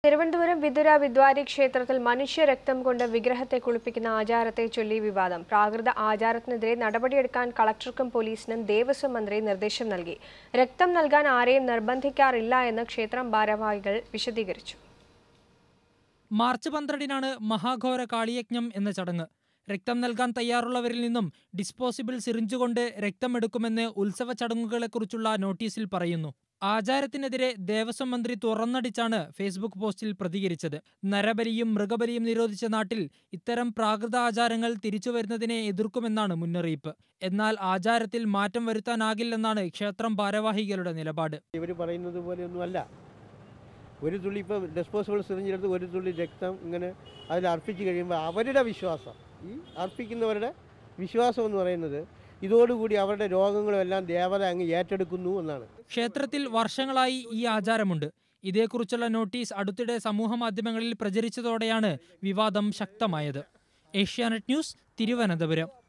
തിരുവനന്തപുരം വിതുര വിദ്വാരി ക്ഷേത്രത്തിൽ മനുഷ്യരക്തം കൊണ്ട് വിഗ്രഹത്തെ കുളിപ്പിക്കുന്ന ആചാരത്തെ ചൊല്ലി വിവാദം പ്രാകൃത ആചാരത്തിനെതിരെ നടപടിയെടുക്കാൻ കളക്ടർക്കും പോലീസിനും ദേവസ്വം മന്ത്രി നിർദ്ദേശം നൽകി രക്തം നൽകാൻ ആരെയും നിർബന്ധിക്കാറില്ല എന്ന് ക്ഷേത്രം ഭാരവാഹികൾ വിശദീകരിച്ചു മാർച്ച് പന്ത്രണ്ടിനാണ് മഹാഘോര കാളിയജ്ഞം എന്ന ചടങ്ങ് രക്തം നൽകാൻ തയ്യാറുള്ളവരിൽ നിന്നും ഡിസ്പോസിബിൾ സിറിഞ്ച് കൊണ്ട് രക്തമെടുക്കുമെന്ന് ഉത്സവ ചടങ്ങുകളെക്കുറിച്ചുള്ള നോട്ടീസിൽ പറയുന്നു ആചാരത്തിനെതിരെ ദേവസ്വം മന്ത്രി തുറന്നടിച്ചാണ് ഫേസ്ബുക്ക് പോസ്റ്റിൽ പ്രതികരിച്ചത് നരബലിയും മൃഗബലിയും നിരോധിച്ച നാട്ടിൽ ഇത്തരം പ്രാകൃത ആചാരങ്ങൾ തിരിച്ചുവരുന്നതിനെ എതിർക്കുമെന്നാണ് മുന്നറിയിപ്പ് എന്നാൽ ആചാരത്തിൽ മാറ്റം വരുത്താനാകില്ലെന്നാണ് ക്ഷേത്രം ഭാരവാഹികളുടെ നിലപാട് ഇവർ പറയുന്നത് പോലെയൊന്നും അല്ല ഒരു തുള്ളി ഇപ്പം ഡിസ്പോസിബിൾ സിറിഞ്ചെടുത്ത് ഒരു തുള്ളി രക്തം ഇങ്ങനെ അതിൽ അർപ്പിച്ച് കഴിയുമ്പോൾ അവരുടെ വിശ്വാസം ഈ അർപ്പിക്കുന്നവരുടെ വിശ്വാസം എന്ന് പറയുന്നത് ഇതോടുകൂടി അവരുടെ രോഗങ്ങളും എല്ലാം ദേവത അങ്ങ് ഏറ്റെടുക്കുന്നു എന്നാണ് ക്ഷേത്രത്തിൽ വർഷങ്ങളായി ഈ ആചാരമുണ്ട് ഇതേക്കുറിച്ചുള്ള നോട്ടീസ് അടുത്തിടെ സമൂഹ മാധ്യമങ്ങളിൽ പ്രചരിച്ചതോടെയാണ് വിവാദം ശക്തമായത് ഏഷ്യാനെറ്റ് ന്യൂസ് തിരുവനന്തപുരം